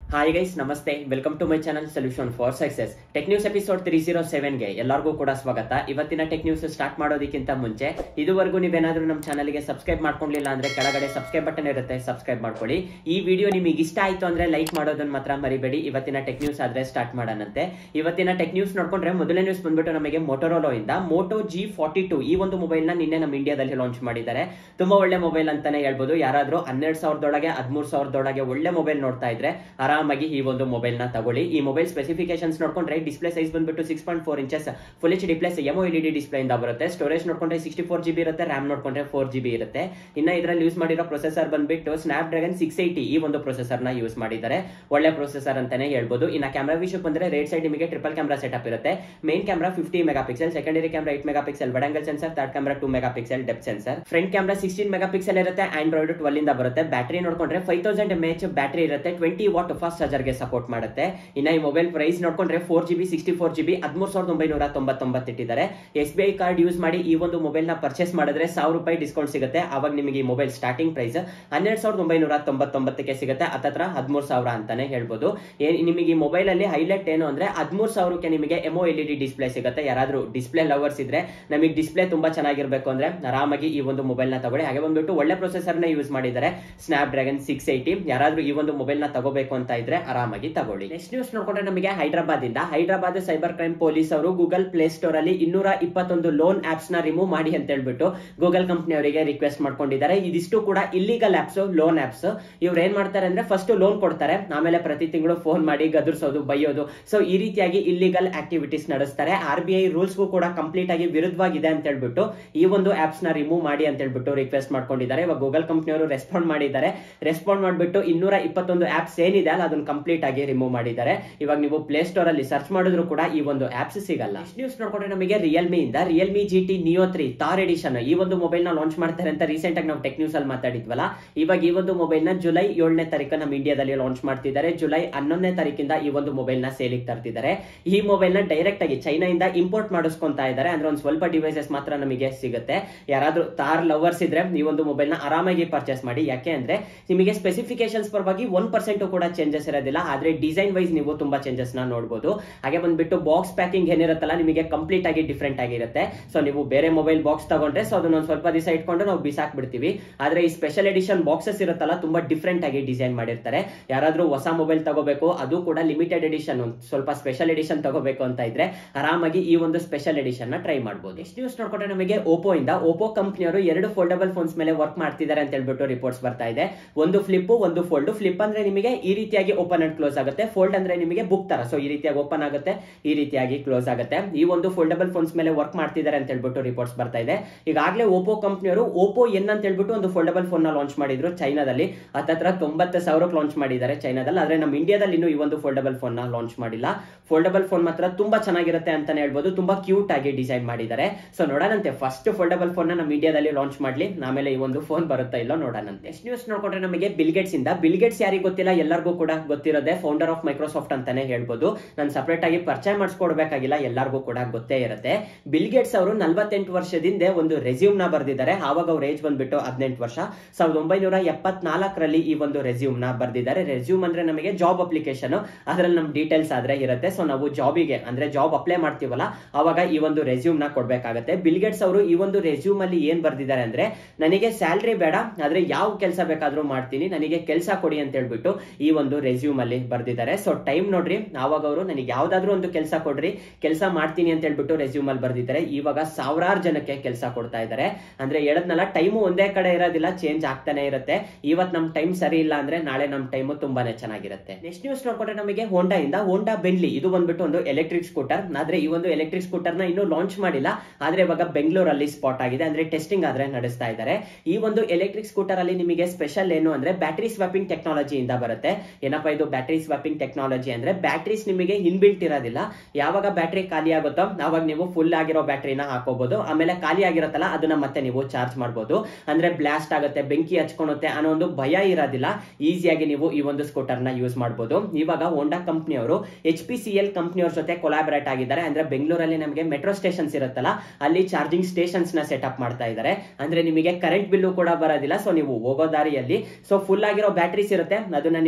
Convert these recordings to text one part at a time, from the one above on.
hi guys ನಮಸ್ತೆ welcome to my channel solution for success tech news episode three zero ಸೆವೆನ್ಗೆ ಎಲ್ಲರಿಗೂ ಕೂಡ ಸ್ವಾಗತ ಇವತ್ತಿನ ಟೆಕ್ ನ್ಯೂಸ್ ಸ್ಟಾರ್ಟ್ ಮಾಡೋದಕ್ಕಿಂತ ಮುಂಚೆ ಇದುವರೆಗೂ ನೀವೇನಾದ್ರೂ ನಮ್ಮ ಚಾನಲ್ಗೆ ಸಬ್ಸ್ಕ್ರೈಬ್ ಮಾಡ್ಕೊಂಡಿಲ್ಲ ಅಂದ್ರೆ ಕೆಳಗಡೆ ಸಬ್ಸ್ಕ್ರೈಬ್ ಬಟನ್ ಇರುತ್ತೆ ಸಬ್ಸ್ಕ್ರೈಬ್ ಮಾಡ್ಕೊಳ್ಳಿ ಈ ವಿಡಿಯೋ ನಿಮಗೆ ಇಷ್ಟ ಆಯ್ತು ಅಂದ್ರೆ ಲೈಕ್ ಮಾಡೋದನ್ನ ಮಾತ್ರ ಮರಿಬೇಡಿ ಇವತ್ತಿನ ಟೆಕ್ ನ್ಯೂಸ್ ಆದ್ರೆ ಸ್ಟಾರ್ಟ್ ಮಾಡೋಣಂತೆ ಇವತ್ತಿನ ಟೆಕ್ ನ್ಯೂಸ್ ನೋಡ್ಕೊಂಡ್ರೆ ಮೊದಲನೇ ನ್ಯೂಸ್ ಬಂದ್ಬಿಟ್ಟು ನಮಗೆ ಮೋಟೋರೋಲೋ ಇಂದ ಮೋಟೋ ಜಿ ಫಾರ್ಟಿ ಟು ಈ ಒಂದು ಮೊಬೈಲ್ ನ ನಿನ್ನೆ ನಮ್ಮ ಇಂಡಿಯಾದಲ್ಲಿ ಲಾಂಚ್ ಮಾಡಿದ್ದಾರೆ ತುಂಬಾ ಒಳ್ಳೆ ಮೊಬೈಲ್ ಅಂತಾನೆ ಹೇಳ್ಬೋದು ಯಾರಾದ್ರೂ ಹನ್ನೆರಡು ಸಾವಿರದೊಳಗೆ ಹದಿಮೂರು ಸಾವಿರದೊಳಗೆ ಒಳ್ಳೆ ಮೊಬೈಲ್ ನೋಡ್ತಾ ಇದ್ರೆ ಆರಾಮಾಗಿ ಈ ಒಂದು ಮೊಬೈಲ್ ನ ತಗೊಳ್ಳಿ ಈ ಮೊಬೈಲ್ ಸ್ಪೆಸಿಫಿಕೇಶನ್ಸ್ ನೋಡ್ಕೊಂಡ್ರೆ ಡಿಸ್ಪ್ಲೇ ಸೈಜ್ ಬಂದ್ಬಿಟ್ಟು six point four inches full H D plus AMOLED display ಇಂದ ಬರುತ್ತೆ ಸ್ಟೋರೇಜ್ ನೋಡ್ಕೊಂಡ್ರೆ ಸಿಕ್ಸ್ಟಿ ಫೋರ್ ಜಿ ಬಿ ಇರುತ್ತೆ ರ್ಯಾಮ್ ನೋಡ್ಕೊಂಡ್ರೆ ಫೋರ್ ಜಿ ಬಿ ಇರುತ್ತೆ ಇನ್ನ ಇದರಲ್ಲಿ ಯೂಸ್ ಮಾಡಿರೋ ಪ್ರೊಸೆಸರ್ ಬಂದ್ಬಿಟ್ಟು ಸ್ನಾಪ್ ಡ್ರ್ಯಾಗನ್ ಸಿಕ್ಸ್ ಏಯ್ಟಿ ಈ ಒಂದು ಪ್ರೊಸೆಸರ್ ನ ಯೂಸ್ ಮಾಡಿದ್ದಾರೆ ಒಳ್ಳೆ ಪ್ರೊಸೆಸರ್ ಅಂತಾನೆ ಹೇಳ್ಬೋದು ಇನ್ನ ಕ್ಯಾಮ್ರಾ ವಿಷಯಕ್ಕೆ ಬಂದ್ರೆ ರೇಟ್ ಸೈಡ್ ನಿಮಗೆ ಟ್ರಿಪಲ್ ಕ್ಯಾಮ್ರಾ ಸೆಟಪ್ ಇರುತ್ತೆ main camera fifty mega pixel secondary camera eight mega pixel wide angle sensor third camera two mega pixel depth sensor front camera sixteen mega pixel ಇರುತ್ತೆ Android twelve ಇಂದ ಬರುತ್ತೆ battery ನೋಡ್ಕೊಂಡ್ರೆ five thousand M H battery ಇರುತ್ತೆ twenty watt fast charger ಗೆ support ಮಾಡುತ್ತೆ ಇನ್ನ ಈ mobile price ನೋಡ್ಕೊಂಡ್ರೆ four G B sixty four G B ಹದಿಮೂರು ಸಾವಿರದ ಒಂಬೈನೂರ ತೊಂಬತ್ತೊಂಬತ್ತು ಇಟ್ಟಿದ್ದಾರೆ S B I card use ಮಾಡಿ ಈ ಒಂದು ಮೊಬೈಲ್ ನ ಪರ್ಚೇಸ್ ಮಾಡಿದ್ರೆ ಸಾವಿರ ರೂಪಾಯಿ ಡಿಸ್ಕೌಂಟ್ ಸಿಗುತ್ತೆ ಅವಾಗ ನಿಮಗೆ ಈ ಮೊಬೈಲ್ ಸ್ಟಾರ್ಟಿಂಗ್ ಪ್ರೈಸ್ ಹನ್ನೆರಡು ಸಾವಿರದ ಒಂಬೈನೂರ ತೊಂಬತ್ತೊಂಬತ್ತಕ್ಕೆ ಸಿಗುತ್ತೆ ಹತ್ತತ್ರ ಹದಿಮೂರು ಸಾವಿರ ಅಂತಾನೆ ಹೇಳ್ಬೋದು ಏನ್ ನಿಮಗೆ ಈ ಮೊಬೈಲ್ ಅಲ್ಲಿ ಹೈಲೈಟ್ ಏನು ಅಂದ್ರೆ ಹದಿಮೂರು ಸಾವಿರಕ್ಕೆ ನಿಮಗೆ ಎಮೋ ಎಲ್ ಡಿ ಡಿಸ್ಪ್ಲೇ ಸಿಗುತ್ತೆ ಯಾರಾದ್ರೂ ಡಿಸ್ಪ್ಲೇ ಲವರ್ಸ್ ಇದ್ರೆ ನಮಗೆ ಡಿಸ್ಪ್ಲೇ ತುಂಬಾ ಚೆನ್ನಾಗಿರ್ಬೇಕು ಅಂದ್ರೆ ಆರಾಮಾಗಿ ಈ ಒಂದು ಮೊಬೈಲ್ ನ ತಗೊಳ್ಳಿ ಹಾಗೆ ಬಂದ್ಬಿಟ್ಟು ಒಳ್ಳೆ ಪ್ರೊಸೆಸರ್ ನ ಯೂಸ್ ಮಾಡಿದ್ದಾರೆ ಸ್ನಾಪ್ ಡ್ರ್ಯಾಗನ್ ಸಿಕ್ಸ್ ಏಯ್ಟಿ ಯಾರಾದ್ರೂ ಈ ಒಂದು ಮೊಬೈಲ್ ನ ತಗೋಬೇಕು ಅಂತ ಇದ್ರೆ ಆರಾಮಾಗಿ ತಗೊಳ್ಳಿ ನೆಕ್ಸ್ಟ್ ನ್ಯೂಸ್ ನೋಡ್ಕೊಂಡ್ರೆ ನಮಗೆ ಹೈದರಾಬಾದ್ ಇಂದ ಹೈದರಾಬಾದ್ ಸೈಬರ್ ಕ್ರೈಮ್ ಪೊಲೀಸ್ ಅವರು ಗೂಗಲ್ ಪ್ಲೇ ಸ್ಟೋರ್ ಅಲ್ಲಿ ಇನ್ನೂರ ಇಪ್ಪತ್ತೊಂದು ಲೋನ್ ಆಪ್ಸ್ ನ ರಿಮೂವ್ ಮಾಡಿ ಅಂತ ಹೇಳ್ಬಿಟ್ಟು ಗೂಗಲ್ ಕಂಪನಿ ಅವರಿಗೆ ರಿಕ್ವೆಸ್ಟ್ ಮಾಡ್ಕೊಂಡಿದ್ದಾರೆ ಇದಿಷ್ಟು ಕೂಡ ಇಲ್ಲಿಗಲ್ ಆಪ್ಸ್ ಲೋನ್ ಆಪ್ಸ್ ಇವ್ರು ಏನ್ ಮಾಡ್ತಾರೆ ಅಂದ್ರೆ ಫಸ್ಟ್ ಲೋನ್ ಕೊಡ್ತಾರೆ ಆಮೇಲೆ ಪ್ರತಿ ತಿಂಗಳು ಫೋನ್ ಮಾಡಿ ಗದರ್ಸೋದು ಬೈಯೋದು ಸೊ ಈ ರೀತಿಯಾಗಿ ಇಲ್ಲಿಗಲ್ ಆಕ್ಟಿವಿಟೀಸ್ ನಡೆಸ್ತಾರೆ ಆರ್ ಬಿ ಐ ರೂಲ್ಸ್ಗೂ ಕೂಡ ಕಂಪ್ಲೀಟ್ ಆಗಿ ವಿರುದ್ಧವಾಗಿದೆ ಅಂತ ಹೇಳ್ಬಿಟ್ಟು ಈ ಒಂದು ಆಪ್ಸ್ ನ ರಿಮೂವ್ ಮಾಡಿ ಅಂತ ಹೇಳ್ಬಿಟ್ಟು ರಿಕ್ವೆಸ್ಟ್ ಮಾಡ್ಕೊಂಡಿದ್ದಾರೆ ಇವಾಗ ಗೂಗಲ್ ಕಂಪನಿಯವರು ರೆಸ್ಪಾಂಡ್ ಮಾಡಿದ್ದಾರೆ ರೆಸ್ಪಾಂಡ್ ಮಾಡ್ಬಿಟ್ಟು ಇನ್ನೂರ ಇಪ್ಪತ್ತೊಂದು ಆಪ್ಸ್ ಏನಿದೆ ಅಲ್ಲ ಅದನ್ನ ಕಂಪ್ಲೀಟ್ ಆಗಿ ರಿಮೂವ್ ಮಾಡಿದ್ದಾರೆ ಇವಾಗ ನೀವು ಪ್ಲೇ ಸ್ಟೋರ್ ಅಲ್ಲಿ ಸರ್ಚ್ ಮಾಡಿದ್ರು ಕೂಡ ಈ ಒಂದು ಆಪ್ಸ್ ಸಿಗಲ್ಲ ನ್ಯೂಸ್ ನೋಡ್ಕೊಂಡ್ರೆ ನಮಗೆ ರಿಯಲ್ಮಿ ಇಂದ Realme G T Neo three Thor edition ಈ ಒಂದು ಮೊಬೈಲ್ ನ ಲಾಂಚ್ ಮಾಡ್ತಾರೆ ಅಂತ ರೀಸೆಂಟ್ ಆಗಿ ನಾವು ಟೆಕ್ ನ್ಯೂಸ್ ಅಲ್ಲಿ ಮಾತಾಡಿದ್ವಲ್ಲ ಇವಾಗ ಈ ಒಂದು ಮೊಬೈಲ್ ನ ಜುಲೈ ಏಳನೇ ತಾರೀಕು ನಮ್ಮ ಇಂಡಿಯಾದಲ್ಲಿ ಲಾಂಚ್ ಮಾಡ್ತಿದ್ದಾರೆ ಜುಲೈ ಹನ್ನೊಂದನೇ ತಾರೀಕಿಂದ ಈ ಒಂದು ಮೊಬೈಲ್ ನ ಸೇಲಿಗೆ ತರ್ತಿದ್ದಾರೆ ಈ ಮೊಬೈಲ್ ನ ಡೈರೆಕ್ಟ್ ಆಗಿ ಚೈನಾದಿಂದ ಇಂಪೋರ್ಟ್ ಮಾಡಿಸ್ಕೊಂತಾ ಇದ್ದಾರೆ ಅಂದ್ರೆ ಒಂದು ಸ್ವಲ್ಪ ಡಿವೈಸಸ್ ಮಾತ್ರ ನಮಗೆ ಸಿಗುತ್ತೆ ಯಾರಾದ್ರೂ ತಾರ್ ಲವರ್ಸ್ ಇದ್ರೆ ಈ ಒಂದು ಮೊಬೈಲ್ ನ ಆರಾಮಾಗಿ ಪರ್ಚೇಸ್ ಮಾಡಿ ಯಾಕೆ ಅಂದ್ರೆ ನಿಮಗೆ ಸ್ಪೆಸಿಫಿಕೇಶನ್ಸ್ ಪರವಾಗಿ ಒನ್ ಪರ್ಸೆಂಟ್ ಕೂಡ ಚೇಂಜಸ್ ಇರೋದಿಲ್ಲ ಆದ್ರೆ ಡಿಸೈನ್ ವೈಸ್ ನೀವು ತುಂಬಾ ಚೇಂಜಸ್ ನ ನೋಡಬಹುದು ಹಾಗೆ ಬಂದ್ಬಿಟ್ಟು ಬಾಕ್ಸ್ ಪ್ಯಾಕಿಂಗ್ ಏನಿರುತ್ತಲ್ಲ ನಿಮಗೆ ಕಂಪ್ಲೀಟ್ ಆಗಿ ಡಿಫ್ರೆಂಟ್ ಆಗಿರುತ್ತೆ ಸೊ ನೀವು ಬೇರೆ ಮೊಬೈಲ್ ಬಾಕ್ಸ್ ತಗೊಂಡ್ರೆ ಸೊ ಅದನ್ನ ಒಂದು ಸ್ವಲ್ಪ ದಿವಸ ಇಟ್ಕೊಂಡು ನಾವು ಬಿಸಾಕ್ ಬಿಡ್ತೀವಿ ಆದ್ರೆ ಈ ಸ್ಪೆಷಲ್ ಎಡಿಷನ್ ಬಾಕ್ಸಸ್ ಇರುತ್ತಲ್ಲ ತುಂಬಾ ಡಿಫ್ರೆಂಟ್ ಆಗಿ ಡಿಸೈನ್ ಮಾಡಿರ್ತಾರೆ ಯಾರಾದ್ರೂ ಹೊಸ ಮೊಬೈಲ್ ತಗೋಬೇಕು ಅದು ಕೂಡ ಲಿಮಿಟೆಡ್ ಎಡಿಷನ್ ಸ್ವಲ್ಪ ಸ್ಪೆಷಲ್ ಎಡಿಷನ್ ತಗೋಬೇಕು ಅಂತ ಇದ್ರೆ ಆರಾಮಾಗಿ ಈ ಒಂದು ಸ್ಪೆಷಲ್ ಎಡಿಷನ್ ನ ಟ್ರೈ ಮಾಡಬಹುದು ನೆಕ್ಸ್ಟ್ ನ್ಯೂಸ್ ನೋಡ್ಕೊಂಡ್ರೆ ನಮಗೆ ಓಪೋ ಇಂದ ಓಪೋ ಕಂಪ್ನಿಯವರು ಎರಡು ಫೋಲ್ಡಬಲ್ ಫೋನ್ಸ್ ಮೇಲೆ ವರ್ಕ್ ಮಾಡ್ತಿದ್ದಾರೆ ಅಂತ ಹೇಳ್ಬಿಟ್ಟು ರಿಪೋರ್ಟ್ಸ್ ಬರ್ತಾ ಇದೆ ಒಂದು ಫ್ಲಿಪ್ ಒಂದು ಫೋಲ್ಡ್ ಫ್ಲಿಪ್ ಅಂದ್ರೆ ನಿಮಗೆ ಈ ರೀತಿಯಾಗಿ ಓಪನ್ ಅಂಡ್ ಕ್ಲೋಸ್ ಆಗುತ್ತೆ ಫೋಲ್ಡ್ ಅಂದ್ರೆ ನಿಮಗೆ ಬುಕ್ ತರ ಸೊ ಈ ರೀತಿಯಾಗಿ ಓಪನ್ ಆಗುತ್ತೆ ಈ ರೀತಿಯಾಗಿ ಕ್ಲೋಸ್ ಆಗುತ್ತೆ ಈ ಒಂದು ಫೋಲ್ಡಬಲ್ ಫೋನ್ಸ್ ಮೇಲೆ ವರ್ಕ್ ಮಾಡ್ತಿದ್ದಾರೆ ಅಂತ ಹೇಳ್ಬಿಟ್ಟು ರಿಪೋರ್ಟ್ಸ್ ಬರ್ತಾ ಇದೆ ಈಗಾಗಲೇ ಓಪೋ ಕಂಪ್ನಿಯವರು ಓಪೋ ಎನ್ ಅಂತ ಹೇಳ್ಬಿಟ್ಟು ಒಂದು ಫೋಲ್ಡಬಲ್ ಫೋನ್ ನ ಲಾಂಚ್ ಮಾಡಿದ್ರು ಚೈನಾದಲ್ಲಿ ಹತ್ತತ್ರ ತೊಂಬತ್ತು ಸಾವಿರಕ್ಕೆ ಲಾಂಚ್ ಮಾಡಿದ್ದಾರೆ ಚೈನಾದಲ್ಲಿ ಆದ್ರೆ ನಮ್ಮ ಇಂಡಿಯಾದಲ್ಲಿ ಇನ್ನೂ ಈ ಒಂದು ಫೋಲ್ಡಬಲ್ ಫೋನ್ ನ ಲಾಂಚ್ ಮಾಡಿಲ್ಲ ಫೋಲ್ಡಬಲ್ ಫೋನ್ ಮಾತ್ರ ತುಂಬಾ ಚೆನ್ನಾಗಿರುತ್ತೆ ಅಂತಾನೆ ಹೇಳ್ಬೋದು ತುಂಬಾ ಕ್ಯೂಟ್ ಆಗಿ ಡಿಸೈನ್ ಮಾಡಿದ್ದಾರೆ ಸೊ ನೋಡೋಣಂತೆ ಫಸ್ಟ್ ಫೋಲ್ಡಬಲ್ ಫೋನ್ ನ ನಮ್ಮ ಇಂಡಿಯಾದಲ್ಲಿ ಲಾಂಚ್ ಮಾಡ್ಲಿ ಆಮೇಲೆ ಈ ಒಂದು ಫೋನ್ ಬರುತ್ತಾ ಇಲ್ಲೋ ನೋಡೋಣಂತೆ ನೆಕ್ಸ್ಟ್ ನ್ಯೂಸ್ ನೋಡ್ಕೊಂಡ್ರೆ ನಮಗೆ ಬಿಲ್ಗೇಟ್ಸ್ ಇಂದ ಬಿಲ್ಗೇಟ್ಸ್ ಯಾರಿಗೆ ಗೊತ್ತಿಲ್ಲ ಎಲ್ಲರಿಗೂ ಕೂಡ ಗೊತ್ತಿರೋದೆ ಫೌಂಡರ್ ಆಫ್ ಮೈಕ್ರೋಸಾಫ್ಟ್ ಅಂತಾನೆ ಹೇಳ್ಬೋದು ನಾನು ಸಪರೇಟ್ ಆಗಿ ಪರಿಚಯ ಮಾಡಿಸ್ಕೊಡ್ಬೇಕಾಗಿಲ್ಲ ಎಲ್ಲರಿಗೂ ಕೂಡ ಗೊತ್ತೇ ಇರುತ್ತೆ ಬಿಲ್ಗೇಟ್ಸ್ ಅವರು ನಲ್ವತ್ತೆಂಟು ವರ್ಷದಿಂದ ಒಂದು ರೆಸ್ಯೂಮ್ ನ ಬರೆದಿದ್ದಾರೆ ಆವಾಗ ಅವ್ರ ಏಜ್ ಬಂದ್ಬಿಟ್ಟು ಹದಿನೆಂಟು ವರ್ಷ ಸಾವಿರದ ಒಂಬೈನೂರ ಎಪ್ಪತ್ನಾಲ್ಕರಲ್ಲಿ ಈ ಒಂದು ರೆಸ್ಯೂಮ್ ನ ಬರೆದಿದ್ದಾರೆ ರೆಸ್ಯೂಮ್ ಅಂದ್ರೆ ನಮಗೆ ಜಾಬ್ ಅಪ್ಲಿಕೇಶನ್ ಅದ್ರಲ್ಲಿ ನಮ್ ಡೀಟೇಲ್ಸ್ ಆದ್ರೆ ಇರುತ್ತೆ ಸೊ ನಾವು ಜಾಬಿಗೆ ಅಂದ್ರೆ ಜಾಬ್ ಅಪ್ಲೈ ಮಾಡ್ತೀವಲ್ಲ ಅವಾಗ ಈ ಒಂದು ರೆಸ್ಯೂಮ್ ನ ಕೊಡ್ಬೇಕಾಗತ್ತೆ ಬಿಲ್ಗೇಟ್ಸ್ ಅವರು ಈ ಒಂದು ರೆಸ್ಯೂಮ್ ಅಲ್ಲಿ ಏನ್ ಬರ್ದಿದ್ದಾರೆ ಅಂದ್ರೆ ನನಗೆ ಸ್ಯಾಲ್ರಿ ಬೇಡ ಆದ್ರೆ ಯಾವ ಕೆಲಸ ಬೇಕಾದ್ರೂ ಮಾಡ್ತೀನಿ ನನಗೆ ಕೆಲಸ ಕೊಡಿ ಅಂತ ಹೇಳ್ಬಿಟ್ಟು ಈ ಒಂದು ರೆಸ್ಯೂಮ್ ಅಲ್ಲಿ ಬರ್ದಿದ್ದಾರೆ ಸೊ ಟೈಮ್ ನೋಡ್ರಿ ಆವಾಗ ಅವರು ನನಗೆ ಯಾವ್ದಾದ್ರು ಒಂದು ಕೆಲಸ ಕೊಡ್ರಿ ಕೆಲಸ ಮಾಡ್ತೀನಿ ಅಂತ ಹೇಳ್ಬಿಟ್ಟು ರೆಸ್ಯೂಮ್ ಅಲ್ಲಿ ಬರ್ದಿದ್ದಾರೆ ಇವಾಗ ಸಾವಿರಾರು ಜನಕ್ಕೆ ಕೆಲಸ ಕೊಡ್ತಾ ಇದ್ದಾರೆ ಅಂದ್ರೆ ಹೇಳದ್ನಲ್ಲ ಟೈಮು ಒಂದೇ ಕಡೆ ಇರೋದಿಲ್ಲ ಚೇಂಜ್ ಆಗ್ತಾನೆ ಇರುತ್ತೆ ಇವತ್ ನಮ್ ಟೈಮ್ ಸರಿ ಇಲ್ಲ ಅಂದ್ರೆ ನಾಳೆ ನಮ್ ಟೈಮು ತುಂಬಾನೇ ಚೆನ್ನಾಗಿರುತ್ತೆ ನೆಕ್ಸ್ಟ್ ನ್ಯೂಸ್ ನೋಡ್ಕೊಂಡ್ರೆ ನಮಗೆ ಹೋಂಡಾ ಇಂದ ಹೋಂಡಾ ಬೆನ್ಲಿ ಇದು ಬಂದ್ಬಿಟ್ಟು ಒಂದು ಎಲೆಕ್ಟ್ರಿಕ್ ಸ್ಕೂಟರ್ ಆದ್ರೆ ಈ ಒಂದು ಎಲೆಕ್ಟ್ರಿಕ್ ಸ್ಕೂಟರ್ ನ ಇನ್ನೂ ಲಾಂಚ್ ಮಾಡಿಲ್ಲ ಆದ್ರೆ ಇವಾಗ ಬೆಂಗಳೂರಲ್ಲಿ ಸ್ಪಾಟ್ ಆಗಿದೆ ಅಂದ್ರೆ ಟೆಸ್ಟಿಂಗ್ ಆದ್ರೆ ನಡೆಸ್ತಾ ಇದ್ದಾರೆ ಈ ಒಂದು ಎಲೆಕ್ಟ್ರಿಕ್ ಸ್ಕೂಟರ್ ಅಲ್ಲಿ ನಿಮಗೆ ಸ್ಪೆಷಲ್ ಏನು ಅಂದ್ರೆ ಬ್ಯಾಟರಿ ಸ್ವಾಪಿಂಗ್ ಟೆಕ್ನಾಲಜಿ ಇಂದ ಬರುತ್ತೆ ಏನಪ್ಪಾ ಇದು ಬ್ಯಾಟರಿ ಸ್ವಾಪಿಂಗ್ ಟೆಕ್ನಾಲಜಿ ಅಂದ್ರೆ ಬ್ಯಾಟ್ರೀಸ್ ನಿಮಗೆ ಇನ್ಬಿಲ್ಟ್ ಇರೋದಿಲ್ಲ ಯಾವಾಗ ಬ್ಯಾಟರಿ ಖಾಲಿ ಆಗುತ್ತೋ ಅವಾಗ ನೀವು ಫುಲ್ ಆಗಿರೋ ಬ್ಯಾಟರಿನ ಹಾಕೋಬಹುದು ಆಮೇಲೆ ಖಾಲಿ ಆಗಿರುತ್ತಲ್ಲ ಅದನ್ನ ಮತ್ತೆ ನೀವು ಚಾರ್ಜ್ ಮಾಡಬಹುದು ಅಂದ್ರೆ ಬ್ಲಾಸ್ಟ್ ಆಗುತ್ತೆ ಬೆಂಕಿ ಹಚ್ಕೊಳುತ್ತೆ ಅನ್ನೋ ಒಂದು ಭಯ ಇರೋದಿಲ್ಲ ಈಸಿಯಾಗಿ ನೀವು ಈ ಒಂದು ಸ್ಕೂಟರ್ ನ ಯೂಸ್ ಮಾಡಬಹುದು ಇವಾಗ ಹೋಂಡಾ ಕಂಪ್ನಿಯವರು ಎಚ್ ಪಿ ಸಿ ಎಲ್ ಕಂಪ್ನಿಯವ್ರ ಜೊತೆ ಕೊಲಾಬರೇಟ್ ಆಗಿದ್ದಾರೆ ಅಂದ್ರೆ ಬೆಂಗಳೂರಲ್ಲಿ ನಮಗೆ ಮೆಟ್ರೋ ಸ್ಟೇಷನ್ಸ್ ಇರುತ್ತಲ್ಲ ಅಲ್ಲಿ ಚಾರ್ಜಿಂಗ್ ಸ್ಟೇಷನ್ಸ್ ನ ಸೆಟಪ್ ಮಾಡ್ತಾ ಇದ್ದಾರೆ ಅಂದ್ರೆ ನಿಮಗೆ ಕರೆಂಟ್ ಬಿಲ್ಲು ಕೂಡ ಬರೋದಿಲ್ಲ ಸೊ ನೀವು ಹೋಗೋ ದಾರಿಯಲ್ಲಿ ಸೊ ಫುಲ್ ಆಗಿರೋ ಬ್ಯಾಟ್ರೀಸ್ ಇರುತ್ತೆ ಅದನ್ನ ನಿಮ್ ಗಾಡಿಯಲ್ಲಿ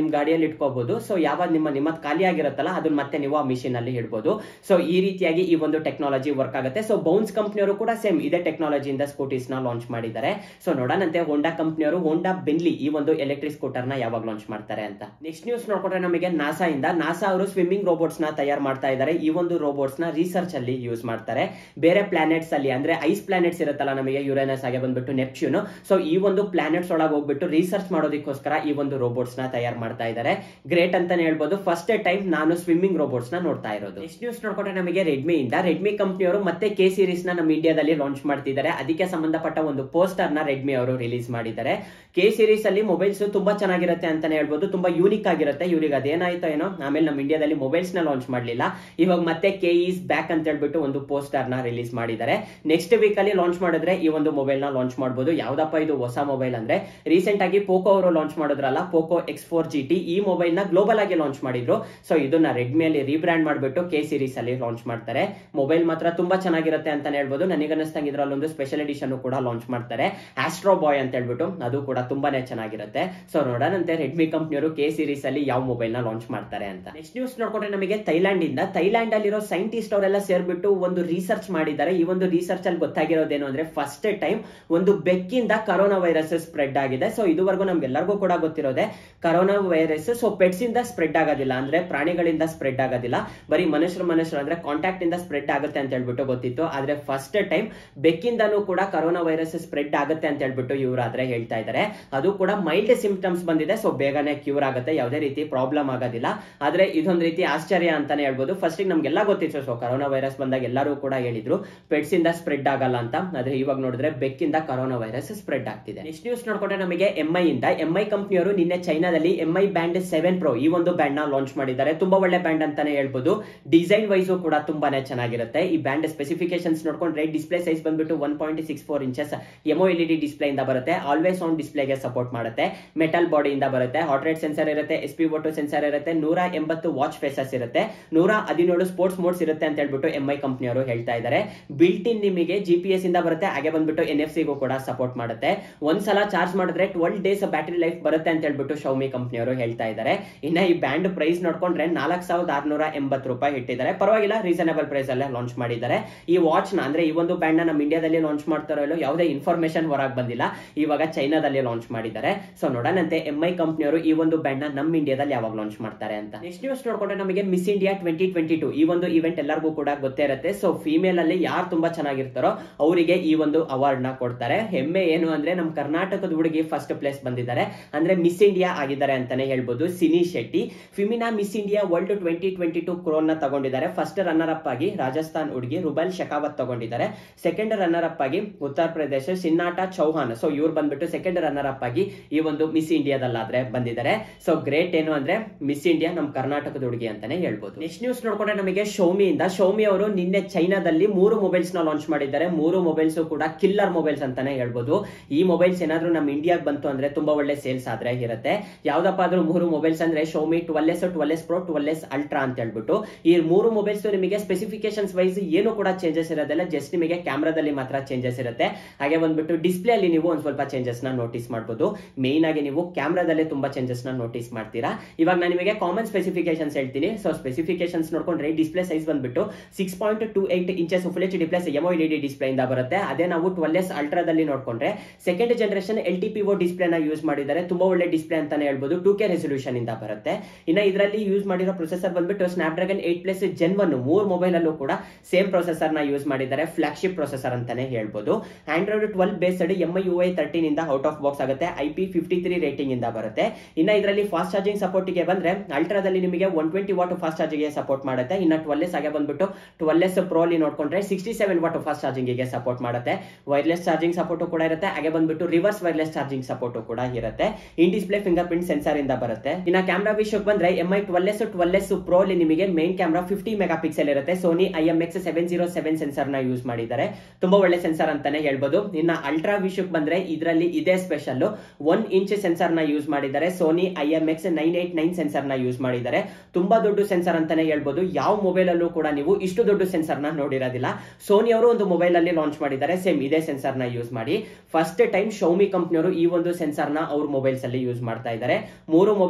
ಇಟ್ಕೋಬಹುದು ಸೊ ಯಾವಾಗ ನಿಮ್ಮ ನಿಮ್ಮ ಖಾಲಿ ಆಗಿರುತ್ತಲ್ಲ ಅದನ್ನ ಮತ್ತೆ ನೀವು ಆ ಮಿಷಿನ್ ಅಲ್ಲಿ ಇಡ್ಬೋದು ಸೊ ಈ ರೀತಿಯಾಗಿ ಈ ಒಂದು ಟೆಕ್ನಾಲಜಿ ವರ್ಕ್ ಆಗುತ್ತೆ ಸೊ ಬೌನ್ಸ್ ಕಂಪ್ನಿಯವರು ಕೂಡ ಸೇಮ್ ಇದೇ ಟೆಕ್ನಾಲಜಿಯಿಂದ ಸ್ಕೂಟೀಸ್ ನ ಲಾಂಚ್ ಮಾಡಿದ್ದಾರೆ ಸೊ ನೋಡೋಣಂತೆ ಹೋಂಡಾ ಕಂಪ್ನಿಯವರು ಹೋಂಡಾ ಬೆನ್ಲಿ ಈ ಒಂದು ಎಲೆಕ್ಟ್ರಿಕ್ ಸ್ಕೂಟರ್ ನ ಯಾವಾಗ ಲಾಂಚ್ ಮಾಡ್ತಾರೆ ಅಂತ ನೆಕ್ಸ್ಟ್ ನ್ಯೂಸ್ ನೋಡ್ಕೊಂಡ್ರೆ ನಮಗೆ ನಾಸಾ ಇಂದ ನಾಸಾ ಅವರು ಸ್ವಿಮ್ಮಿಂಗ್ ರೋಬೋಟ್ಸ್ ನ ತಯಾರು ಮಾಡ್ತಾ ಇದ್ದಾರೆ ಈ ಒಂದು ರೋಬೋಟ್ಸ್ ನ ರಿಸರ್ಚ್ ಅಲ್ಲಿ ಯೂಸ್ ಮಾಡ್ತಾರೆ ಬೇರೆ ಪ್ಲಾನೆಟ್ಸ್ ಅಲ್ಲಿ ಅಂದ್ರೆ ಐಸ್ ಪ್ಲಾನೆಟ್ಸ್ ಇರುತ್ತಲ್ಲ ನಮಗೆ ಯುರೇನಸ್ ಹಾಗೆ ಬಂದ್ಬಿಟ್ಟು ನೆಪ್ಚ್ಯೂನ್ ಸೊ ಈ ಒಂದು ಪ್ಲಾನೆಟ್ಸ್ ಒಳಗೆ ಹೋಗ್ಬಿಟ್ಟು ರಿಸರ್ಚ್ ಮಾಡೋದಕ್ಕೋಸ್ಕರ ಈ ಒಂದು ರೋಬೋಟ್ಸ್ ನ ತಯಾರು ಮಾಡ್ತಾ ಇದ್ದಾರೆ ಗ್ರೇಟ್ ಅಂತಾನೆ ಹೇಳ್ಬೋದು ಫಸ್ಟ್ ಟೈಮ್ ನಾನು ಸ್ವಿಮ್ಮಿಂಗ್ ರೋಬೋಟ್ಸ್ ನ ನೋಡ್ತಾ ಇರೋದು ನೆಕ್ಸ್ಟ್ ನ್ಯೂಸ್ ನೋಡ್ಕೊಂಡ್ರೆ ನಮಗೆ ರೆಡ್ಮಿ ಇಂದ ರೆಡ್ಮಿ ಕಂಪ್ನಿಯವರು ಮತ್ತೆ ಕೆ ಸೀರೀಸ್ ನ ನಮ್ಮ ಇಂಡಿಯಾದಲ್ಲಿ ಲಾಂಚ್ ಮಾಡ್ತಿದ್ದಾರೆ ಅದಕ್ಕೆ ಸಂಬಂಧಪಟ್ಟ ಒಂದು ಪೋಸ್ಟರ್ ನ ರೆಡ್ಮಿ ಅವರು ರಿಲೀಸ್ ಮಾಡಿದ್ದಾರೆ ಕೆ ಸೀರೀಸ್ ಅಲ್ಲಿ ಮೊಬೈಲ್ಸ್ ತುಂಬಾ ಚೆನ್ನಾಗಿರುತ್ತೆ ಅಂತಾನೆ ಹೇಳ್ಬೋದು ತುಂಬಾ ಯೂನಿಕ್ ಆಗಿರುತ್ತೆ ಇವ್ರಿಗೆ ಅದೇನಾಯ್ತೋ ಏನೋ ಆಮೇಲೆ ನಮ್ಮ ಇಂಡಿಯಾದಲ್ಲಿ ಮೊಬೈಲ್ಸ್ ನ ಲಾಂಚ್ ಮಾಡಲಿಲ್ಲ ಇವಾಗ ಮತ್ತೆ ಕೆ ಈಸ್ ಬ್ಯಾಕ್ ಅಂತ ಹೇಳ್ಬಿಟ್ಟು ಒಂದು ಪೋಸ್ಟರ್ ನ ರಿಲೀಸ್ ಮಾಡಿದ್ದಾರೆ ನೆಕ್ಸ್ಟ್ ವೀಕ್ ಅಲ್ಲಿ ಲಾಂಚ್ ಮಾಡಿದ್ರೆ ಈ ಒಂದು ಮೊಬೈಲ್ ನ ಲಾಂಚ್ ಮಾಡಬಹುದು ಯಾವ್ದಪ್ಪ ಇದು ಹೊಸ ಮೊಬೈಲ್ ಅಂದ್ರೆ ರೀಸೆಂಟ್ ಆಗಿ ಪೋಕೋ ಅವರು ಲಾಂಚ್ ಮಾಡಿದ್ರಲ್ಲ Poco X four G T ಈ ಮೊಬೈಲ್ ನ ಗ್ಲೋಬಲ್ ಆಗಿ ಲಾಂಚ್ ಮಾಡಿದ್ರು ಸೊ ಇದನ್ನ ರೆಡ್ಮಿ ಅಲ್ಲಿ ರೀಬ್ರ್ಯಾಂಡ್ ಮಾಡಿಬಿಟ್ಟು ಕೆ ಸೀರೀಸ್ ಅಲ್ಲಿ ಲಾಂಚ್ ಮಾಡ್ತಾರೆ ಮೊಬೈಲ್ ಮಾತ್ರ ತುಂಬಾ ಚೆನ್ನಾಗಿರುತ್ತೆ ಅಂತಾನೆ ಹೇಳ್ಬೋದು ನನಗೆ ಅನಿಸ್ತಂಗೆ ಇದ್ರಲ್ಲಿ ಒಂದು ಸ್ಪೆಷಲ್ ಎಡಿಷನ್ ಕೂಡ ಲಾಂಚ್ ಮಾಡ್ತಾರೆ ಆಸ್ಟ್ರೋ ಬಾಯ್ ಅಂತ ಹೇಳ್ಬಿಟ್ಟು ಅದು ಕೂಡ ತುಂಬಾನೇ ಚೆನ್ನಾಗಿರುತ್ತೆ ಸೊ ನೋಡೋಣಂತೆ ರೆಡ್ಮಿ ಕಂಪ್ನಿಯವರು ಕೆ ಸೀರೀಸ್ ಅಲ್ಲಿ ಯಾವ ಮೊಬೈಲ್ ನ ಲಾಂಚ್ ಮಾಡ್ತಾರೆ ಅಂತ ನೆಕ್ಸ್ಟ್ ನ್ಯೂಸ್ ನೋಡ್ಕೊಂಡ್ರೆ ನಮಗೆ ಥೈಲ್ಯಾಂಡ್ ಇಂದ ಥೈಲ್ಯಾಂಡ್ ಅಲ್ಲಿರೋ ಸೈಂಟಿಸ್ಟ್ ಅವರೆಲ್ಲ ಸೇರ್ಬಿಟ್ಟು ಒಂದು ರಿಸರ್ಚ್ ಮಾಡಿದ್ದಾರೆ ಈ ಒಂದು ರಿಸರ್ಚ್ ಅಲ್ಲಿ ಗೊತ್ತಾಗಿರೋದೇನು ಅಂದ್ರೆ ಫಸ್ಟ್ ಟೈಮ್ ಒಂದು ಬೆಕ್ಕಿಂದ ಕರೋನಾ ವೈರಸ್ ಸ್ಪ್ರೆಡ್ ಆಗಿದೆ ಸೊ ಇದುವರೆಗೂ ನಮ್ಗೆಲ್ಲರಿಗೂ ಕೂಡ ಗೊತ್ತಿರೋದೆ ಕರೋನಾ ವೈರಸ್ ಸೊ ಪೆಟ್ಸ್ ಇಂದ ಸ್ಪ್ರೆಡ್ ಆಗೋದಿಲ್ಲ ಅಂದ್ರೆ ಪ್ರಾಣಿಗಳಿಂದ ಸ್ಪ್ರೆಡ್ ಆಗೋದಿಲ್ಲ ಬರೀ ಮನುಷ್ಯರು ಮನುಷ್ಯರು ಅಂದ್ರೆ ಕಾಂಟ್ಯಾಕ್ಟ್ ಇಂದ ಸ್ಪ್ರೆಡ್ ಆಗುತ್ತೆ ಅಂತ ಹೇಳ್ಬಿಟ್ಟು ಗೊತ್ತಿತ್ತು ಆದ್ರೆ ಫಸ್ಟ್ ಟೈಮ್ ಬೆಕ್ಕಿಂದನೂ ಕೂಡ ಕರೋನಾ ವೈರಸ್ ಸ್ಪ್ರೆಡ್ ಆಗುತ್ತೆ ಅಂತ ಹೇಳ್ಬಿಟ್ಟು ಇವರಾದ್ರೆ ಹೇಳ್ತಾ ಇದ್ದಾರೆ ಅದು ಕೂಡ ಮೈಲ್ಡ್ ಸಿಂಪ್ಟಮ್ಸ್ ಬಂದಿದೆ ಸೊ ಬೇಗನೆ ಕ್ಯೂರ್ ಆಗುತ್ತೆ ಯಾವುದೇ ರೀತಿ ಪ್ರಾಬ್ಲಮ್ ಆಗೋದಿಲ್ಲ ಆದ್ರೆ ಇದೊಂದು ರೀತಿ ಆಶ್ಚರ್ಯ ಅಂತಾನೆ ಹೇಳ್ಬೋದು ಫಸ್ಟ್ ನಮ್ಗೆಲ್ಲ ಗೊತ್ತಿತ್ತು ಸೊ ಕರೋನಾ ವೈರಸ್ ಬಂದಾಗ ಎಲ್ಲರೂ ಕೂಡ ಹೇಳಿದ್ರು ಪೆಟ್ಸ್ ಇಂದ ಸ್ಪ್ರೆಡ್ ಆಗಲ್ಲ ಅಂತ ಆದ್ರೆ ಇವಾಗ ನೋಡಿದ್ರೆ ಬೆಕ್ಕಿಂದ ಕರೋನಾ ವೈರಸ್ ಸ್ಪ್ರೆಡ್ ಆಗ್ತಿದೆ ನೆಕ್ಸ್ಟ್ ನ್ಯೂಸ್ ನೋಡ್ಕೊಂಡ್ರೆ ನಮಗೆ ಎಂಐ ಇಂದ ಎಂಐ ಕಂಪ್ನಿಯವರು ನಿನ್ನೆ ಚೈನಾದಲ್ಲಿ ಎಂಐ ಬ್ಯಾಂಡ್ ಸೆವೆನ್ ಪ್ರೋ ಈ ಒಂದು ಬ್ಯಾಂಡ್ ನ ಲಾಂಚ್ ಮಾಡಿದ್ದಾರೆ ತುಂಬಾ ಒಳ್ಳೆ ಬ್ಯಾಂಡ್ ಅಂತಾನೆ ಹೇಳ್ಬೋದು ಡಿಸೈನ್ ವೈಸು ಕೂಡ ತುಂಬಾನೇ ಚೆನ್ನಾಗಿರುತ್ತೆ ಈ ಬ್ಯಾಂಡ್ ಸ್ಪೆಸಿಫಿಕೇಶನ್ಸ್ ನೋಡ್ಕೊಂಡ್ರೆ ಡಿಸ್ಪ್ಲೇ ಸೈಜ್ ಬಂದ್ಬಿಟ್ಟು one point six four inches AMOLED display ಇಂದ ಬರುತ್ತೆ ಆಲ್ವೇಸ್ ಆನ್ ಡಿಸ್ಪ್ಲೇಗೆ ಸಪೋರ್ಟ್ ಮಾಡುತ್ತೆ ಮೆಟಲ್ ಬಾಡಿಯಿಂದ ಬರುತ್ತೆ ಹಾಟ್ ರೇಟ್ ಸೆನ್ಸರ್ ಇರುತ್ತೆ ಎಸ್ ಪಿ ಒಟ್ಟು ಸೆನ್ಸರ್ ಇರುತ್ತೆ ನೂರ ಎಂಬತ್ತು ವಾಚ್ ಫೇಸಸ್ ಇರುತ್ತೆ ನೂರ ಹದಿನೇಳು ಸ್ಪೋರ್ಟ್ಸ್ ಮೋಡ್ಸ್ ಇರುತ್ತೆ ಅಂತ ಹೇಳ್ಬಿಟ್ಟು ಎಂಐ ಕಂಪ್ನಿಯವರು ಹೇಳ್ತಾ ಇದ್ದಾರೆ ಬಿಲ್ಟ್ ಇನ್ ನಿಮಗೆ ಜಿ ಪಿ ಎಸ್ ಇಂದ ಬರುತ್ತೆ ಹಾಗೆ ಬಂದ್ಬಿಟ್ಟು ಎನ್ ಎಫ್ ಸಿಗೂ ಕೂಡ ಸಪೋರ್ಟ್ ಮಾಡುತ್ತೆ ಒಂದ್ಸಲ ಚಾರ್ಜ್ ಮಾಡಿದ್ರೆ ಟ್ವೆಲ್ ಡೇಸ್ ಬ್ಯಾಟರಿ ಲೈಫ್ ಬರುತ್ತೆ ಅಂತ ಹೇಳ್ಬಿಟ್ಟು ಶೌಮಿ ಕಂಪ್ನಿಯವರು ಹೇಳ್ತಾ ಇದ್ದಾರೆ ಇನ್ನ ಈ ಬ್ಯಾಂಡ್ ಪ್ರೈಸ್ ನೋಡ್ಕೊಂಡ್ರೆ ನಾಲ್ಕು ಸಾವಿರದ ಆರ್ನೂರ ಎಂಬತ್ತು ರೂಪಾಯಿ ಇಟ್ಟಿದ್ದಾರೆ ಪರವಾಗಿಲ್ಲ ರೀಸನಬಲ್ ಪ್ರೈಸ್ ಅಲ್ಲೇ ಲಾಂಚ್ ಮಾಡಿದ್ದಾರೆ ಈ ವಾಚ್ ನ ಅಂದ್ರೆ ಈ ಒಂದು ಬ್ಯಾಂಡ್ ನ ನಮ್ಮ ಇಂಡಿಯಾದಲ್ಲಿ ಲಾಂಚ್ ಮಾಡ್ತಾರೋ ಇಲ್ಲೋ ಯಾವುದೇ ಇನ್ಫಾರ್ಮೇಶನ್ ಹೊರಗೆ ಬಂದಿಲ್ಲ ಇವಾಗ ಚೈನಾದಲ್ಲಿ ಲಾಂಚ್ ಮಾಡಿದ್ದಾರೆ ಸೊ ನೋಡೋಣಂತೆ ಎಂಐ ಕಂಪ್ನಿಯವರು ಈ ಒಂದು ಬ್ಯಾಂಡ್ ನ ನಮ್ಮ ಇಂಡಿಯಾದಲ್ಲಿ ಯಾವಾಗ ಲಾಂಚ್ ಮಾಡ್ತಾರೆ ಅಂತ ನೆಕ್ಸ್ಟ್ ನ್ಯೂಸ್ ನೋಡ್ಕೊಂಡ್ರೆ ನಮಗೆ Miss India twenty twenty two ಈ ಒಂದು ಇವೆಂಟ್ ಎಲ್ಲರಿಗೂ ಕೂಡ ಗೊತ್ತೇ ಇರುತ್ತೆ ಸೊ ಫಿಮೇಲ್ ಅಲ್ಲಿ ಯಾರು ತುಂಬಾ ಚೆನ್ನಾಗಿರ್ತಾರೋ ಅವರಿಗೆ ಈ ಒಂದು ಅವಾರ್ಡ್ ನ ಕೊಡ್ತಾರೆ ಹೆಮ್ಮೆ ಏನು ಅಂದ್ರೆ ನಮ್ಮ ಕರ್ನಾಟಕದ ಹುಡುಗಿ ಫಸ್ಟ್ ಪ್ಲೇಸ್ ಬಂದಿದ್ದಾರೆ ಅಂದ್ರೆ ಮಿಸ್ ಇಂಡಿಯಾ ಆಗಿದ್ದಾರೆ ಅಂತಾನೆ ಹೇಳ್ಬೋದು Sini Shetty Femina Miss India World twenty twenty two crown ನ ತಗೊಂಡಿದ್ದಾರೆ ಫಸ್ಟ್ ರನ್ನರ್ ಅಪ್ ಆಗಿ ರಾಜಸ್ಥಾನ್ ಹುಡುಗಿ ರುಬಲ್ ಶೆಕಾವತ್ ತಗೊಂಡಿದ್ದಾರೆ ಸೆಕೆಂಡ್ ರನ್ನರ್ ಅಪ್ ಆಗಿ ಉತ್ತರ ಪ್ರದೇಶ ಸಿನ್ನಾಟ ಚೌಹಾನ್ ಸೊ ಇವ್ರು ಬಂದ್ಬಿಟ್ಟು ಸೆಕೆಂಡ್ ರನ್ನರ್ ಅಪ್ ಆಗಿ ಈ ಒಂದು ಮಿಸ್ ಇಂಡಿಯಾದಲ್ಲಾದ್ರೆ ಬಂದಿದ್ದಾರೆ ಸೊ ಗ್ರೇಟ್ ಏನು ಅಂದ್ರೆ ಮಿಸ್ ಇಂಡಿಯಾ ನಮ್ಮ ಕರ್ನಾಟಕದ ಹುಡುಗಿ ಅಂತಾನೆ ಹೇಳ್ಬೋದು ನೆಕ್ಸ್ಟ್ ನ್ಯೂಸ್ ನೋಡ್ಕೊಂಡ್ರೆ ನಮಗೆ ಶೌಮಿ ಇಂದ ಶೌಮಿ ಅವರು ನಿನ್ನೆ ಚೈನಾದಲ್ಲಿ ಮೂರು ಮೊಬೈಲ್ಸ್ ನ ಲಾಂಚ್ ಮಾಡಿದ್ದಾರೆ ಮೂರು ಮೊಬೈಲ್ಸ್ ಕೂಡ ಕಿಲ್ಲರ್ ಮೊಬೈಲ್ಸ್ ಅಂತಾನೆ ಹೇಳ್ಬೋದು ಈ ಮೊಬೈಲ್ಸ್ ಏನಾದ್ರೂ ನಮ್ಮ ಇಂಡಿಯಾಗೆ ಬಂತು ಅಂದ್ರೆ ತುಂಬಾ ಒಳ್ಳೆ ಸೇಲ್ಸ್ ಆದ್ರೆ ಇರುತ್ತೆ ಯಾವ್ದಪ್ಪ ಆದ್ರೂ ಮೂರು ಮೊಬೈಲ್ಸ್ ಅಂದ್ರೆ Xiaomi twelve S twelve S pro twelve S ultra ಅಂತ ಹೇಳ್ಬಿಟ್ಟು ಈ ಮೂರು ಮೊಬೈಲ್ಸ್ ನಿಮಗೆ ಸ್ಪೆಸಿಫಿಕೇಶನ್ಸ್ ವೈಸ್ ಏನು ಕೂಡ ಚೇಂಜಸ್ ಇರೋದಿಲ್ಲ ಜಸ್ಟ್ ನಿಮಗೆ ಕ್ಯಾಮ್ರಾದಲ್ಲಿ ಮಾತ್ರ ಚೇಂಜಸ್ ಇರುತ್ತೆ ಹಾಗೆ ಬಂದ್ಬಿಟ್ಟು ಡಿಸ್ಪ್ಲೇ ಅಲ್ಲಿ ನೀವು ಒಂದ್ ಸ್ವಲ್ಪ ಚೇಂಜಸ್ ನ ನೋಟಿಸ್ ಮಾಡಬಹುದು ಮೇನ್ ಆಗಿ ನೀವು ಕ್ಯಾಮ್ರಾದಲ್ಲೇ ತುಂಬಾ ಚೇಂಜಸ್ ನ ನೋಟಿಸ್ ಮಾಡ್ತೀರಾ ಇವಾಗ ನಾನು ನಿಮಗೆ ಕಾಮನ್ ಸ್ಪೆಸಿಫಿಕೇಶನ್ಸ್ ಹೇಳ್ತೀನಿ ಸೊ ಸ್ಪೆಸಿಫಿಕೇಶನ್ಸ್ ನೋಡ್ಕೊಂಡ್ರೆ ಡಿಸ್ಪ್ಲೇ ಸೈಜ್ ಬಂದ್ಬಿಟ್ಟು six point two eight inches full H display AMOLED display ಇಂದ ಬರುತ್ತೆ ಅದೇ ನಾವು ಟ್ವೆಲ್ ಎಸ್ ಅಲ್ಟ್ರಾದಲ್ಲಿ ನೋಡ್ಕೊಂಡ್ರೆ second generation L T P O display ನ ಯೂಸ್ ಮಾಡಿದ್ದಾರೆ ತುಂಬಾ ಒಳ್ಳೆ ಡಿಸ್ಪ್ಲೇ ಅಂತಾನೆ ಹೇಳ್ಬೋದು ಟೂ ಕೆ ರೆಸೊಲ್ಯೂಷನ್ ಇಂದ ಬರುತ್ತೆ ಇನ್ನ ಇದರಲ್ಲಿ ಯೂಸ್ ಮಾಡಿರೋ ಪ್ರೊಸೆಸರ್ ಬಂದ್ಬಿಟ್ಟು Snapdragon eight plus gen one ಮೂರ್ ಮೊಬೈಲ್ ಅಲ್ಲೂ ಕೂಡ ಸೇಮ್ ಪ್ರೊಸೆಸರ್ ನ ಯೂಸ್ ಮಾಡಿದ್ದಾರೆ ಫ್ಲಾಗ್ಶಿಪ್ ಪ್ರೊಸೆಸರ್ ಅಂತಾನೆ ಹೇಳ್ಬೋದು Android twelve based M I U I thirteen ಇಂದ ಔಟ್ ಆಫ್ ಬಾಕ್ಸ್ ಆಗುತ್ತೆ I P fifty three rating ಇಂದ ಬರುತ್ತೆ ಇನ್ನ ಇದರಲ್ಲಿ ಫಾಸ್ಟ್ ಚಾರ್ಜಿಂಗ್ ಸಪೋರ್ಟ್ ಗೆ ಬಂದ್ರೆ ಅಲ್ಟ್ರಾದಲ್ಲಿ ನಿಮಗೆ one twenty watt fast charging support ಮಾಡುತ್ತೆ ಇನ್ನ ಟ್ವೆಲ್ ಎಸ್ ಹಾಗೆ ಬಂದ್ಬಿಟ್ಟು ಟ್ವೆಲ್ ಎಸ್ ಪ್ರೋ ಅಲ್ಲಿ ನೋಡ್ಕೊಂಡ್ರೆ sixty seven watt fast charging ಗೆ ಸಪೋರ್ಟ್ ಮಾಡುತ್ತೆ ವೈರ್ಲೆಸ್ ಚಾರ್ಜಿಂಗ್ ಸಪೋರ್ಟ್ ಕೂಡ ಇರುತ್ತೆ ಹಾಗೆ ಬಂದ್ಬಿಟ್ಟು ರಿವರ್ಸ್ ವೈರ್ಲೆಸ್ ಚಾರ್ಜಿಂಗ್ ಸಪೋರ್ಟ್ ಕೂಡ ಇರುತ್ತೆ in display fingerprint sensor ಇಂದ ಬರುತ್ತೆ ಇನ್ನ ಕ್ಯಾಮ್ರಾ ವಿಷಯಕ್ಕೆ ಬಂದ್ರೆ M I twelve S twelve S pro ಅಲ್ಲಿ ನಿಮಗೆ main camera fifty mega pixel ಇರುತ್ತೆ Sony I M X seven zero seven sensor ನ ಯೂಸ್ ಮಾಡಿದ್ದಾರೆ ತುಂಬಾ ಒಳ್ಳೆ ಸೆನ್ಸರ್ ಅಂತಾನೆ ಹೇಳ್ಬೋದು ಇನ್ನ ಅಲ್ಟ್ರಾ ವಿಷಯಕ್ಕೆ ಬಂದ್ರೆ ಇದರಲ್ಲಿ ಇದೇ ಸ್ಪೆಷಲ್ ಒನ್ ಇಂಚ್ ಸೆನ್ಸರ್ ನ ಯೂಸ್ ಮಾಡಿದ್ದಾರೆ Sony I M X nine eight nine sensor ನ ಯೂಸ್ ಮಾಡಿದ್ದಾರೆ ತುಂಬಾ ದೊಡ್ಡ ಸೆನ್ಸರ್ ಅಂತಾನೆ ಹೇಳ್ಬೋದು ಯಾವ ಮೊಬೈಲ್ ಅಲ್ಲೂ ಕೂಡ ನೀವು ಇಷ್ಟು ದೊಡ್ಡ ಸೆನ್ಸರ್ ನ ನೋಡಿರೋದಿಲ್ಲ ಸೋನಿ ಅವರು ಒಂದು ಮೊಬೈಲ್ ಅಲ್ಲಿ ಲಾಂಚ್ ಮಾಡಿದ್ದಾರೆ ಸೇಮ್ ಇದೇ ಸೆನ್ಸರ್ ನ ಯೂಸ್ ಮಾಡಿ ಫಸ್ಟ್ ಟೈಮ್ ಶೌಮಿ ಕಂಪ್ನಿಯವರು ಈ ಒಂದು ಸೆನ್ಸರ್ ನ ಅವ್ರ ಮೊಬೈಲ್ಸ್ ಅಲ್ಲಿ ಯೂಸ್ ಮಾಡ್ತಾ ಇದ್ದಾರೆ ಮೂರು ಮೊಬೈಲ್ಸ್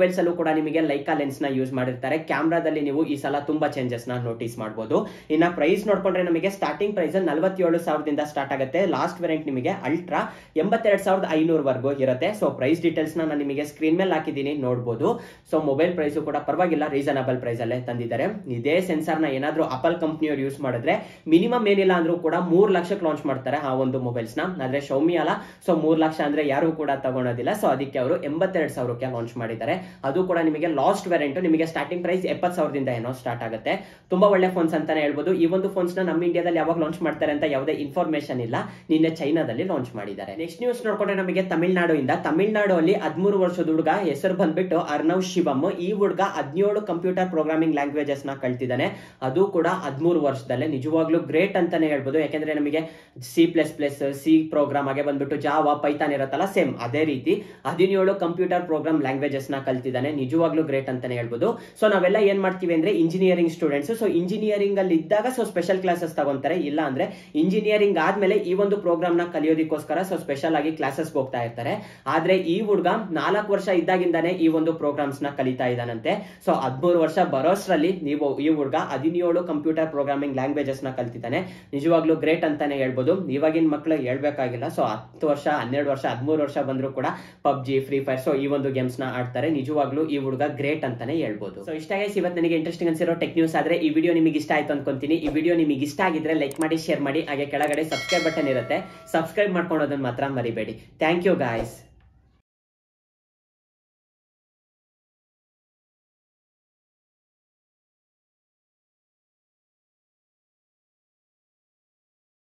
ಮೊಬೈಲ್ಸ್ ಅಲ್ಲೂ ಕೂಡ ನಿಮಗೆ ಲೈಕಾ ಲೆನ್ಸ್ ನ ಯೂಸ್ ಮಾಡಿರ್ತಾರೆ ಕ್ಯಾಮ್ರಾದಲ್ಲಿ ನೀವು ಈ ಸಲ ತುಂಬಾ ಚೇಂಜಸ್ ನ ನೋಟಿಸ್ ಮಾಡಬಹುದು ಇನ್ನ ಪ್ರೈಸ್ ನೋಡ್ಕೊಂಡ್ರೆ ನಮಗೆ ಸ್ಟಾರ್ಟಿಂಗ್ ಪ್ರೈಸ್ ನಲವತ್ತೇಳು ಸಾವಿರದಿಂದ ಸ್ಟಾರ್ಟ್ ಆಗುತ್ತೆ ಲಾಸ್ಟ್ ವೇರಿಯಂಟ್ ನಿಮಗೆ ಅಲ್ಟ್ರಾ ಎಂಬತ್ತೆರಡು ಸಾವಿರದ ಐನೂರವರೆಗೂ ಇರುತ್ತೆ ಸೊ ಪ್ರೈಸ್ ಡೀಟೇಲ್ಸ್ ನಾನು ನಿಮಗೆ ಸ್ಕ್ರೀನ್ ಮೇಲೆ ಹಾಕಿದ್ದೀನಿ ನೋಡಬಹುದು ಸೊ ಮೊಬೈಲ್ ಪ್ರೈಸ್ ಕೂಡ ಪರವಾಗಿಲ್ಲ ರೀಸನಬಲ್ ಪ್ರೈಸ್ ಅಲ್ಲೇ ತಂದಿದ್ದಾರೆ ಇದೇ ಸೆನ್ಸಾರ್ ನ ಏನಾದ್ರೂ ಅಪಲ್ ಕಂಪ್ನಿಯವ್ರು ಯೂಸ್ ಮಾಡಿದ್ರೆ ಮಿನಿಮಮ್ ಏನಿಲ್ಲ ಅಂದ್ರೂ ಕೂಡ ಮೂರ್ ಲಕ್ಷಕ್ಕೆ ಲಾಂಚ್ ಮಾಡ್ತಾರೆ ಆ ಒಂದು ಮೊಬೈಲ್ಸ್ ನ ಆದ್ರೆ ಶೌಮಿ ಅಲ್ಲ ಸೊ ಮೂರ್ ಲಕ್ಷ ಅಂದ್ರೆ ಯಾರು ಕೂಡ ತಗೊಳೋದಿಲ್ಲ ಸೊ ಅದಕ್ಕೆ ಅವರು ಎಂಬತ್ತೆರಡು ಸಾವಿರಕ್ಕೆ ಲಾಂಚ್ ಮಾಡಿದ್ದಾರೆ ಅದು ಕೂಡ ನಿಮಗೆ ಲಾಸ್ಟ್ ವೇರಿಯಂಟ್ ನಿಮಗೆ ಸ್ಟಾರ್ಟಿಂಗ್ ಪ್ರೈಸ್ ಎಪ್ಪತ್ತು ಸಾವಿರದಿಂದ ಏನೋ ಸ್ಟಾರ್ಟ್ ಆಗುತ್ತೆ ತುಂಬಾ ಒಳ್ಳೆ ಫೋನ್ಸ್ ಅಂತಾನೆ ಹೇಳ್ಬೋದು ಈ ಒಂದು ಫೋನ್ಸ್ ನ ನಮ್ಮ ಇಂಡಿಯಾದಲ್ಲಿ ಯಾವಾಗ ಲಾಂಚ್ ಮಾಡ್ತಾರೆ ಅಂತ ಯಾವುದೇ ಇನ್ಫಾರ್ಮೇಶನ್ ಇಲ್ಲ ನಿನ್ನೆ ಚೈನಾದಲ್ಲಿ ಲಾಂಚ್ ಮಾಡಿದ್ದಾರೆ ನೆಕ್ಸ್ಟ್ ನ್ಯೂಸ್ ನೋಡ್ಕೊಂಡ್ರೆ ನಮಗೆ ತಮಿಳ್ನಾಡು ಇಂದ ತಮಿಳ್ನಾಡು ಅಲ್ಲಿ ಹದಿಮೂರು ವರ್ಷದ ಹುಡುಗ ಹೆಸರು ಬಂದ್ಬಿಟ್ಟು ಅರ್ನವ್ ಶಿವಮ್ ಈ ಹುಡುಗ ಹದಿನೇಳು ಕಂಪ್ಯೂಟರ್ ಪ್ರೋಗ್ರಾಮಿಂಗ್ ಲ್ಯಾಂಗ್ವೇಜಸ್ ನ ಕಲ್ತಿದ್ದಾನೆ ಅದು ಕೂಡ ಹದಿಮೂರು ವರ್ಷದಲ್ಲೇ ನಿಜವಾಗ್ಲೂ ಗ್ರೇಟ್ ಅಂತಾನೆ ಹೇಳ್ಬೋದು ಯಾಕೆಂದ್ರೆ ನಮಗೆ C plus plus C program ಹಾಗೆ ಬಂದ್ಬಿಟ್ಟು ಜಾವಾ ಪೈಥಾನ್ ಇರುತ್ತಲ್ಲ ಸೇಮ್ ಅದೇ ರೀತಿ ಹದಿನೇಳು ಕಂಪ್ಯೂಟರ್ ಪ್ರೋಗ್ರಾಮ್ ಲ್ಯಾಂಗ್ವೇಜಸ್ ನ ಕಲ್ತಿದ್ದಾನೆ ನಿಜವಾಗ್ಲೂ ಗ್ರೇಟ್ ಅಂತಾನೆ ಹೇಳ್ಬೋದು ಸೊ ನಾವೆಲ್ಲ ಏನ್ ಮಾಡ್ತೀವಿ ಅಂದ್ರೆ ಇಂಜಿನಿಯರಿಂಗ್ ಸ್ಟೂಡೆಂಟ್ಸ್ ಸೊ ಇಂಜಿನಿಯರಿಂಗ್ ಅಲ್ಲಿ ಇದ್ದಾಗ ಸೊ ಸ್ಪೆಷಲ್ ಕ್ಲಾಸಸ್ ತಗೊಂತಾರೆ ಇಲ್ಲ ಅಂದ್ರೆ ಇಂಜಿನಿಯರಿಂಗ್ ಆದ್ಮೇಲೆ ಈ ಒಂದು ಪ್ರೋಗ್ರಾಮ್ ನ ಕಲಿಯೋದಕ್ಕೋಸ್ಕರ ಸೊ ಸ್ಪೆಷಲ್ ಆಗಿ ಕ್ಲಾಸಸ್ ಹೋಗ್ತಾ ಇರ್ತಾರೆ ಆದ್ರೆ ಈ ಹುಡುಗ ನಾಲ್ಕು ವರ್ಷ ಇದ್ದಾಗಿಂದಾನೆ ಈ ಒಂದು ಪ್ರೋಗ್ರಾಮ್ಸ್ ನ ಕಲಿತಾ ಇದ್ದಾನಂತೆ ಸೊ ಹದಿಮೂರು ವರ್ಷ ಬರೋಷ್ರಲ್ಲಿ ನೀವು ಈ ಹುಡುಗ ಹದಿನೇಳು ಕಂಪ್ಯೂಟರ್ ಪ್ರೋಗ್ರಾಮಿಂಗ್ ಲ್ಯಾಂಗ್ವೇಜಸ್ ನ ಕಲ್ತಿದ್ದಾನೆ ನಿಜವಾಗ್ಲೂ ಗ್ರೇಟ್ ಅಂತಾನೆ ಹೇಳ್ಬೋದು ಇವಾಗಿನ ಮಕ್ಕಳು ಹೇಳ್ಬೇಕಾಗಿಲ್ಲ ಸೊ ಹತ್ತು ವರ್ಷ ಹನ್ನೆರಡು ವರ್ಷ ಹದಿಮೂರು ವರ್ಷ ಬಂದ್ರು ಕೂಡ ಪಬ್ಜಿ ಫ್ರೀ ಫೈರ್ ಸೊ ಈ ಒಂದು ಗೇಮ್ಸ್ ನ ಆಡ್ತಾರೆ ನಿಜವಾಗ್ಲೂ ಈ ಹುಡುಗ ಗ್ರೇಟ್ ಅಂತಾನೆ ಹೇಳ್ಬೋದು ಸೊ ಇಷ್ಟ ಗೈಸ್ ಇವತ್ತು ನನಗೆ ಇಂಟ್ರೆಸ್ಟಿಂಗ್ ಅನ್ಸಿರೋ ಟೆಕ್ ನ್ಯೂಸ್ ಆದ್ರೆ ಈ ವಿಡಿಯೋ ನಿಮಗೆ ಇಷ್ಟ ಆಯ್ತು ಅನ್ಕೊಂತೀನಿ ಈ ವಿಡಿಯೋ ನಿಮಗೆ ಇಷ್ಟ ಆಗಿದ್ರೆ ಲೈಕ್ ಮಾಡಿ ಶೇರ್ ಮಾಡಿ ಹಾಗೆ ಕೆಳಗಡೆ ಸಬ್ಸ್ಕ್ರೈಬ್ ಬಟನ್ ಇರುತ್ತೆ ಸಬ್ಸ್ಕ್ರೈಬ್ ಮಾಡ್ಕೊಳೋದನ್ನ ಮಾತ್ರ ಮರಿಬೇಡಿ ಥ್ಯಾಂಕ್ ಯು ಗಾಯ್ಸ್